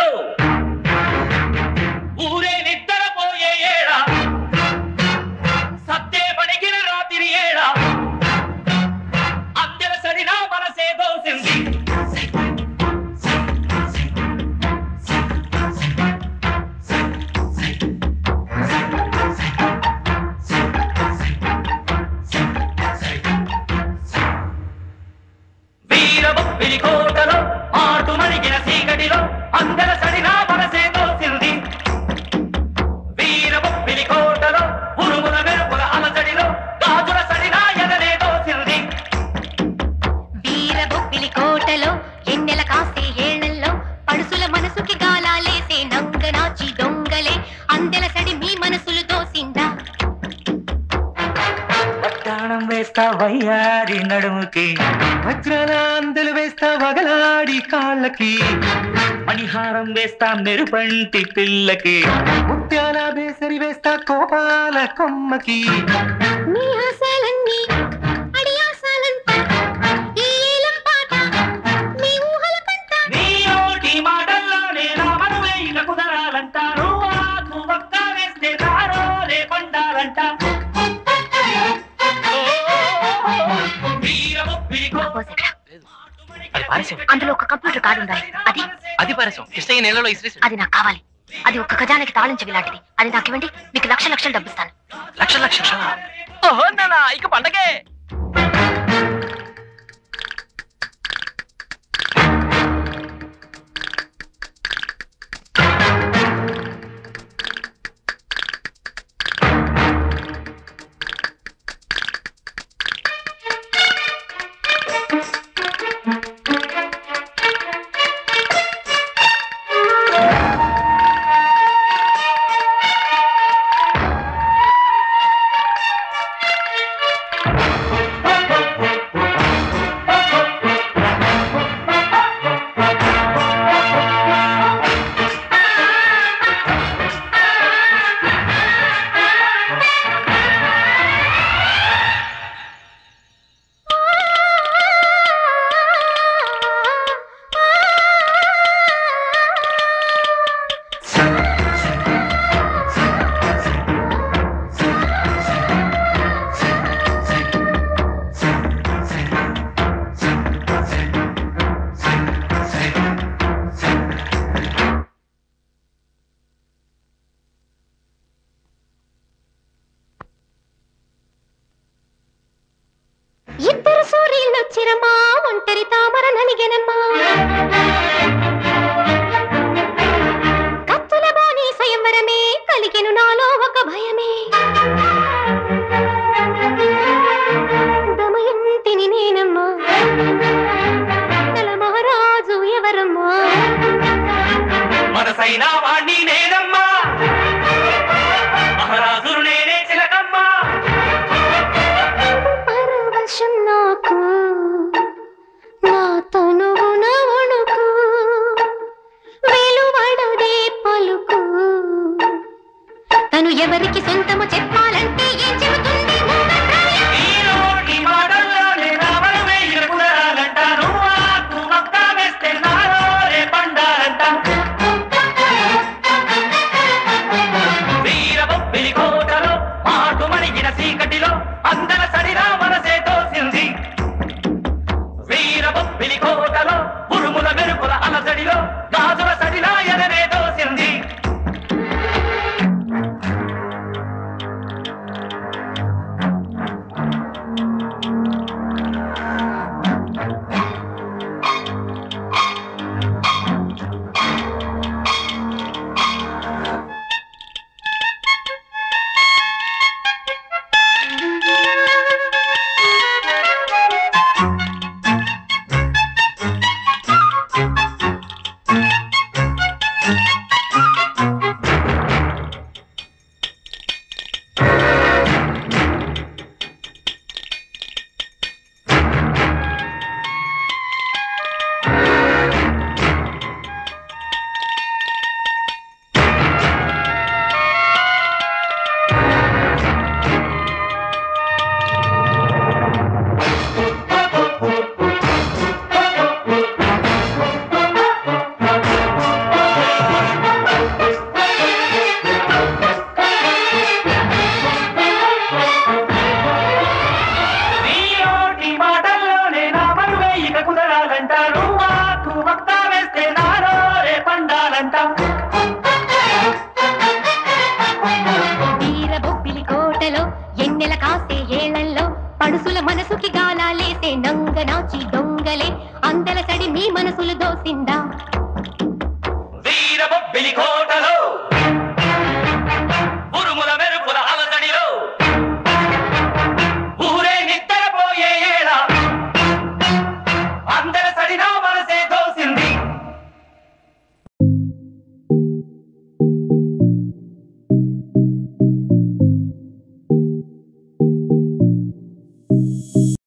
ఊరే నిద్రపోయే ఏడ సత్తే పడిగిన రాత్రి ఏడ అందెల సడినా మనసే దోసింది వీరబొప్పిలి కోటలో ఆటు మణిగిన చీకటిలో అందెల సడినా మనసే దోసింది వీరబొప్పిలి కోటలో ఉరుముల మెరుపుల అలసడిలో గాజుల సడినా ఎదనే దోసింది వీరబొప్పిలి కోటలో ఎన్నెల కాసే ఏళ్లలో పడుసుల మనసుకి గాలాలేసే నంగనాచి దొంగలే అందెల సడి మీ మనసులు దోసిందా వడ్డాణం వేస్తా వయ్యారి నడుముకి వజ్రాల అందలు వేస్తా వగలాడి కాళ్ళకి మణిహారం వేస్తా మెరుపంటి పిల్లకి ముత్యాల బేసరి వేస్తా కోపాల కొమ్మకి మీ ఆశలన్నీ అడి ఆశలంతా ఈ ఏలం పాట మీ ఊహల పంట నీ నోటి మాటల్లోనే నా మనవేయిన కుదరాలంటారు ఆకు ఒక్క వేస్తే నారోలే పండాలంట వీరబొప్పిలి బాబోస్ ఎక్కడ? అది పారేసాం అందులో ఒక కంప్యూటర్ కార్డు ఉండాలి అది అది పారేసాం కృష్ణయ్య నీళ్ళలో ఇసిరేసి అది నాకు కావాలి అది ఒక్క ఖజానాకి తాళం చెవి లాంటిది అది నాకు ఇవ్వండి మీకు లక్ష లక్షలు డబ్బిస్తాను లక్ష లక్ష ఓహో నాన్న ఇక పండగే ఇద్దరు సూర్యులు వచ్చిరమ్మా ఒంటరి తామర నలిగెనమ్మా కత్తుల బోని స్వయంవరమే కలిగెను నాలో ఒక భయమే దమయంతిని నేనమ్మా నల మహారాజు ఎవరమ్మా మనసైన వాణ్ణి నేనమ్మా మహారాజులు నేనే చిలకమ్మా పరవశం నాకు నా తనువున వణుకు వెలువడదే పలుకు తను ఎవరికి సొంతము చెప్పాలంటే ఏం చెబుతుంది మూగప్రాయం? ఈ నోటి మాటల్లోనే నా మనవేయిన కుదరాలంటారు ఆకు ఒక్క వేస్తే నారోలే పండాలంట వీరబొప్పిలి కోటలో మాటు మణిగిన చీకటిలో అందర సడిరా మనసే తోసింది వీరబొప్పిలి కోటలో ఉరుముల మెరుపుల అలసడిలో గాజుల సడిలా ఎదనే దోసింది కుండాలంట వీర బొబ్బిలి కోటలో ఎన్నెల కాసే ఏళ్లలో పడుసుల మనసుకి గాలాలేసే నంగ నాచి దొంగలే అందల సడి మీ మనసులు దోసిందా వీర బొబ్బిలి కోట